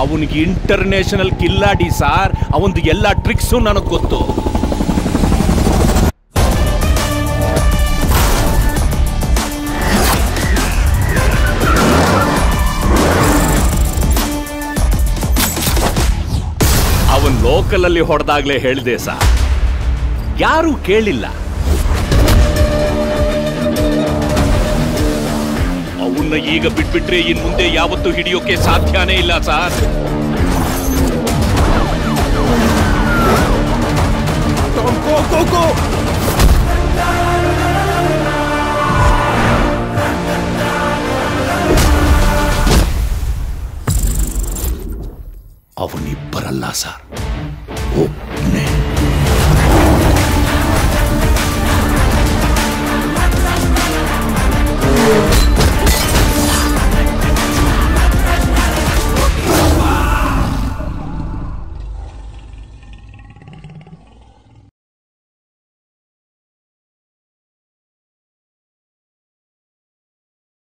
ಅವನಿಗೆ international ಕಿಲ್ಲಾಡಿ sir ಅವನದು ಎಲ್ಲ ಟ್ರಿಕ್ಸು ನನಗೆ ಗೊತ್ತು ಅವನ್ ಲೋಕಲ್ ಅಲ್ಲಿ ಹೊಡೆದಾಗ್ಲೇ ಹೇಳ್ದೆ ಸರ್ ಯಾರೂ ಕೇಳಿಲ್ಲ ಅವನ್ನ ಈಗ ಬಿಟ್ಬಿಟ್ರೆ ಇನ್ ಮುಂದೆ ಯಾವತ್ತೂ ಹಿಡಿಯೋಕೆ ಸಾಧ್ಯನೇ ಇಲ್ಲ ಸರ್ ಗೋ ಗೋ ಗೋ ಅವನಿಬ್ಬರಲ್ಲ ಸರ್ ಒಬ್ನೇ